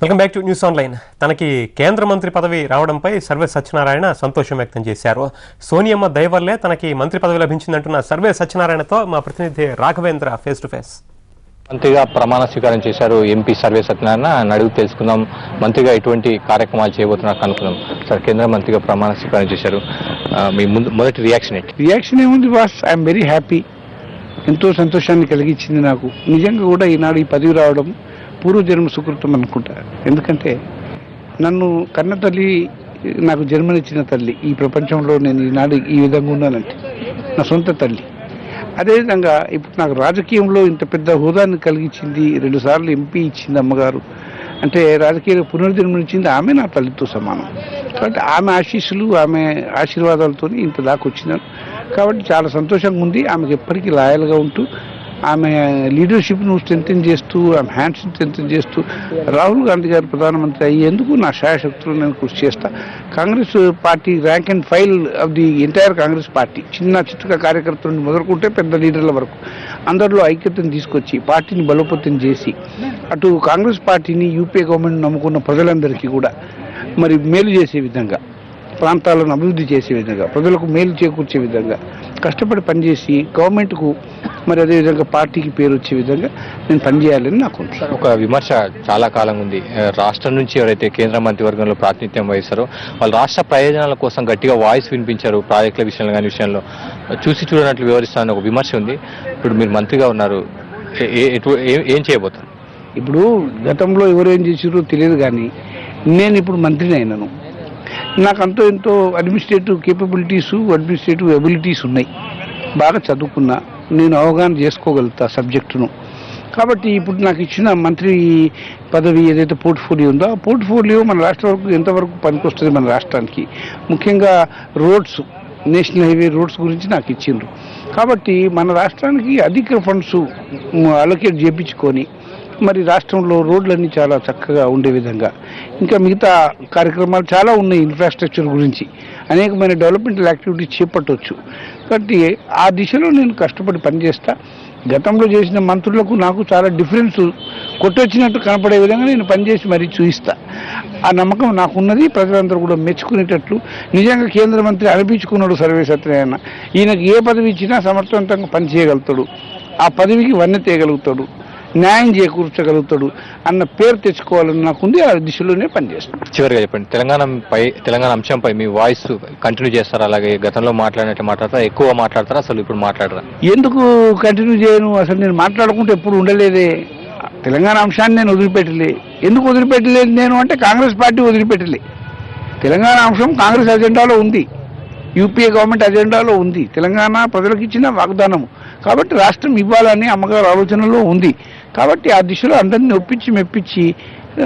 Welcome back to news online తనకి కేంద్ర మంత్రి పదవి రావడంపై సర్వే సత్యనారాయణ సంతోషం వ్యక్తం చేశారు సోనియమ్మ దయ వల్లే తనకి మంత్రి పదవి లభించిందంటున్న సర్వే సత్యనారాయణతో మా ప్రతినిధి రాఘవేంద్ర ఫేస్ టు ఫేస్ మంత్రిగా ప్రమాణ స్వీకారం చేశారు ఎంపీ సర్వే సత్యనారాయణ ఆయన అడుగు తెలుసుకుందాం మంత్రిగా ఎటువంటి కార్యక్రమాలు చేయబోతున్నారు కనుక్కుందాం సార్ కేంద్ర మంత్రిగా ప్రమాణ స్వీకారం చేశారు ఆ, మీ ముందు మొదటి రియాక్షన్ ఏంటి రియాక్షన్ ఏముంది బాస్ ఐఎమ్ వెరీ హ్యాపీ ఎంతో సంతోషాన్ని కలిగించింది నాకు నిజంగా కూడా ఈనాడు ఈ పదవి రావడం పూర్వజన్మ సుకృతం అనుకుంటా ఎందుకంటే నన్ను కన్న తల్లి నాకు జన్మనిచ్చిన తల్లి ఈ ప్రపంచంలో నేను ఈనాడు ఈ విధంగా ఉన్నానంటే నా సొంత తల్లి అదేవిధంగా ఇప్పుడు నాకు రాజకీయంలో ఇంత పెద్ద హోదాన్ని కలిగించింది రెండుసార్లు ఎంపీ ఇచ్చింది అమ్మగారు అంటే రాజకీయ పునర్జన్మనిచ్చింది ఆమె నా తల్లితో సమానం కాబట్టి ఆమె ఆశీస్సులు ఆమె ఆశీర్వాదాలతో ఇంత దాకా వచ్చినాను కాబట్టి చాలా సంతోషంగా ఉంది ఆమెకు ఎప్పటికీ లాయల్గా ఉంటూ ఆమె లీడర్షిప్ను స్ట్రెంథెన్ చేస్తూ ఆమె హ్యాండ్స్ స్ట్రెంథెన్ చేస్తూ రాహుల్ గాంధీ గారు ప్రధానమంత్రి అయ్యేందుకు నా శాయశక్తులు నేను కృషి చేస్తా Congress party rank and file of the entire Congress party చిన్న చిట్టుక కార్యకర్తల నుండి మొదలుకుంటే పెద్ద లీడర్ల వరకు అందరిలో ఐక్యతను తీసుకొచ్చి పార్టీని బలోపేతం చేసి అటు కాంగ్రెస్ పార్టీని యూపీఏ గవర్నమెంట్ నమ్ముకున్న ప్రజలందరికీ కూడా మరి మేలు చేసే విధంగా ప్రాంతాలను అభివృద్ధి చేసే విధంగా ప్రజలకు మేలు చేకూర్చే విధంగా కష్టపడి పనిచేసి గవర్నమెంట్కు మరి అదేవిధంగా పార్టీకి పేరు వచ్చే విధంగా నేను పనిచేయాలని నాకు ఉంది. సార్ ఒక విమర్శ చాలా కాలం ఉంది ఆ, రాష్ట్రం నుంచి ఎవరైతే కేంద్ర మంత్రివర్గంలో ప్రాతినిధ్యం వహిస్తారో వాళ్ళు రాష్ట్ర ప్రయోజనాల కోసం గట్టిగా వాయిస్ వినిపించారు ప్రాజెక్టుల విషయంలో కానీ విషయంలో చూసి చూడనట్లు వివరిస్తారని ఒక విమర్శ ఉంది ఇప్పుడు మీరు మంత్రిగా ఉన్నారు ఏ- ఏ- ఎటు- ఏ- ఏం చేయబోతారు ఇప్పుడు గతంలో ఎవరు ఏం చేసారో తెలియదు కానీ నేను ఇప్పుడు మంత్రిని అయినాను నాకు అంతో ఎంతో అడ్మినిస్ట్రేటివ్ కేపబిలిటీస్ అడ్మినిస్ట్రేటివ్ ఎబిలిటీస్ ఉన్నాయి బాగా చదువుకున్నా నేను అవగాహన చేసుకోగలుగుతా సబ్జెక్టును కాబట్టి ఇప్పుడు నాకు ఇచ్చిన మంత్రి పదవి ఏదైతే పోర్ట్ఫోలియో ఉందో ఆ పోర్ట్ఫోలియో మన రాష్ట్ర వరకు ఎంతవరకు పనికొస్తుంది మన రాష్ట్రానికి ముఖ్యంగా రోడ్స్ నేషనల్ హైవే రోడ్స్ గురించి నాకు ఇచ్చిండ్రు కాబట్టి మన రాష్ట్రానికి అధిక ఫండ్స్ అలొకేట్ చేయించుకొని మరి రాష్ట్రంలో రోడ్లన్నీ చాలా చక్కగా ఉండే విధంగా ఇంకా మిగతా కార్యక్రమాలు చాలా ఉన్నాయి ఇన్ఫ్రాస్ట్రక్చర్ గురించి అనేకమైన డెవలప్మెంటల్ యాక్టివిటీస్ చేపట్టవచ్చు కాబట్టి ఆ దిశలో నేను కష్టపడి పనిచేస్తా గతంలో చేసిన మంత్రులకు నాకు చాలా డిఫరెన్స్ కొట్టొచ్చినట్టు కనపడే విధంగా నేను పనిచేసి మరీ చూయిస్తా ఆ నమ్మకం నాకున్నది ప్రజలందరూ కూడా మెచ్చుకునేటట్లు నిజంగా కేంద్ర మంత్రి అనిపించుకున్నాడు సర్వే సత్యనారాయణ ఈయనకు ఏ పదవి ఇచ్చినా సమర్థవంతంగా పనిచేయగలుగుతాడు ఆ పదవికి వన్నె తేయగలుగుతాడు న్యాయం చేకూర్చగలుగుతాడు అన్న పేరు తెచ్చుకోవాలని నాకుంది ఆ దిశలోనే పనిచేస్తాను చివరిగా చెప్పండి తెలంగాణపై తెలంగాణ అంశంపై మీ వాయిస్ కంటిన్యూ చేస్తారా అలాగే గతంలో మాట్లాడినట్టు మాట్లాడతారా ఎక్కువ మాట్లాడతారా అసలు ఇప్పుడు మాట్లాడరా ఎందుకు కంటిన్యూ చేయను అసలు నేను మాట్లాడుకుంటే ఎప్పుడు ఉండలేదే తెలంగాణ అంశాన్ని నేను వదిలిపెట్టలే ఎందుకు వదిలిపెట్టలేదు నేను అంటే కాంగ్రెస్ పార్టీ వదిలిపెట్టలే తెలంగాణ అంశం కాంగ్రెస్ అజెండాలో ఉంది యూపీఏ గవర్నమెంట్ అజెండాలో ఉంది తెలంగాణ ప్రజలకు ఇచ్చిన వాగ్దానం కాబట్టి రాష్ట్రం ఇవ్వాలని అమ్మగారు ఆలోచనలో ఉంది కాబట్టి ఆ దిశలో అందరినీ ఒప్పించి మెప్పించి ఆ,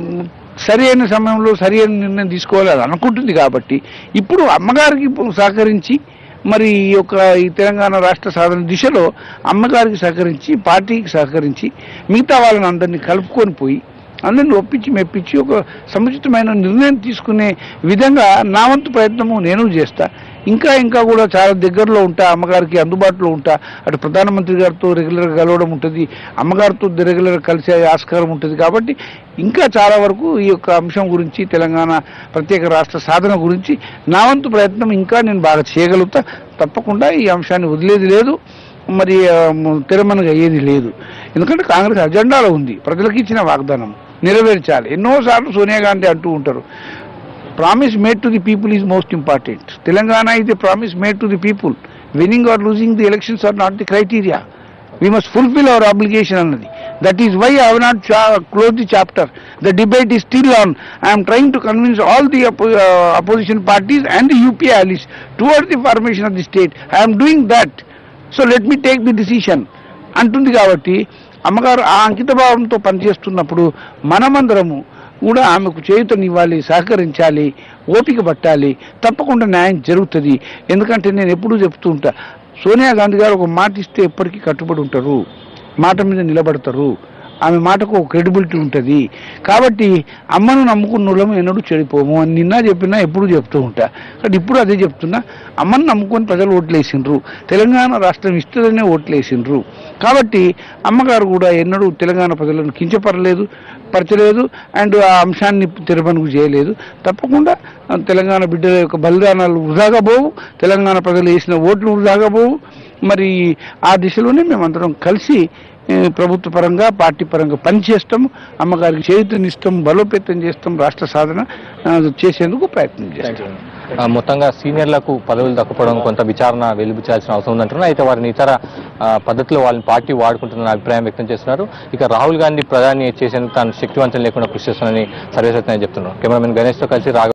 సరి అయిన సమయంలో సరి అయిన నిర్ణయం తీసుకోవాలని అనుకుంటుంది కాబట్టి ఇప్పుడు అమ్మగారికి ఇప్పుడు సహకరించి మరి ఈ యొక్క ఈ తెలంగాణ రాష్ట్ర సాధన దిశలో అమ్మగారికి సహకరించి పార్టీకి సహకరించి మిగతా వాళ్ళని అందరినీ కలుపుకొని పోయి అందరిని ఒప్పించి మెప్పించి ఒక సముచితమైన నిర్ణయం తీసుకునే విధంగా నా వంతు ప్రయత్నము నేను చేస్తా ఇంకా ఇంకా కూడా చాలా దగ్గరలో ఉంటా అమ్మగారికి అందుబాటులో ఉంటా అటు ప్రధానమంత్రి గారితో రెగ్యులర్గా కలవడం ఉంటుంది అమ్మగారితో రెగ్యులర్గా కలిసే ఆస్కారం ఉంటుంది కాబట్టి ఇంకా చాలా వరకు ఈ యొక్క అంశం గురించి తెలంగాణ ప్రత్యేక రాష్ట్ర సాధన గురించి నా వంతు ప్రయత్నం ఇంకా నేను బాగా చేయగలుగుతా తప్పకుండా ఈ అంశాన్ని వదిలేది లేదు మరి ఆ, తిరమనగా అయ్యేది లేదు ఎందుకంటే కాంగ్రెస్ అజెండాలో ఉంది ప్రజలకు ఇచ్చిన వాగ్దానం నెరవేర్చాలి ఎన్నోసార్లు సోనియా గాంధీ అంటూ ఉంటారు promise made to the people is most important Telangana is a promise made to the people winning or losing the elections are not the criteria we must fulfil our obligation అన్నది that is why I not close the chapter the debate is still on I'm trying to convince all the opposition parties and the UP allies towards the formation of the state I'm doing that so let me take the decision అంటుంది కాబట్టి అమ్మగారు ఆ అంకిత భావంతో పనిచేస్తున్నప్పుడు మనమందరము కూడా ఆమెకు చేయుతనివ్వాలి సహకరించాలి ఓపిక పట్టాలి తప్పకుండా న్యాయం జరుగుతుంది ఎందుకంటే నేను ఎప్పుడూ చెప్తూ ఉంటా సోనియా గాంధీ గారు ఒక మాట ఇస్తే ఎప్పటికీ కట్టుబడి ఉంటారు మాట మీద నిలబడతారు ఆమె మాటకు క్రెడిబిలిటీ ఉంటుంది కాబట్టి అమ్మను నమ్ముకున్న వాళ్ళము ఎన్నడూ చెడిపోము అని నిన్న చెప్పినా ఎప్పుడు చెప్తూ ఉంటా కాబట్టి ఇప్పుడు అదే చెప్తున్నా అమ్మను నమ్ముకొని ప్రజలు ఓట్లేసిండ్రు తెలంగాణ రాష్ట్రం ఇస్తుందనే ఓట్లేసిండ్రు కాబట్టి అమ్మగారు కూడా ఎన్నడూ తెలంగాణ ప్రజలను కించపరలేదు పరచలేదు అండ్ ఆ అంశాన్ని తిరపనుకు చేయలేదు తప్పకుండా ఆ, తెలంగాణ బిడ్డల యొక్క బలిదానాలు వృధాగా పోవు తెలంగాణ ప్రజలు వేసిన ఓట్లు వృధాగా పోవు మరి ఆ దిశలోనే మేమందరం కలిసి ఏ, ప్రభుత్వ పరంగా పార్టీ పరంగా పనిచేస్తాం అమ్మగారికి చేయుతనిస్తాం బలోపేతం చేస్తాం రాష్ట్ర సాధన ఆ, చేసేందుకు ప్రయత్నం చేస్తాం ఆ, మొత్తంగా సీనియర్లకు పదవులు దక్కపోవడం కొంత విచారణ వెలిబుచ్చాల్సిన అవసరం ఉందంటున్నారు అయితే వారిని ఇతర ఆ, పద్ధతిలో వాళ్ళని పార్టీ వాడుకుంటున్న అభిప్రాయం వ్యక్తం చేస్తున్నారు ఇక రాహుల్ గాంధీ ప్రధాని చేసేందుకు తాను శక్తివంతం లేకుండా కృషి చేస్తున్నారని సర్వేసత్యం చెప్తున్నారు కెమెరామెన్ గణేష్తో కలిసి రాఘవ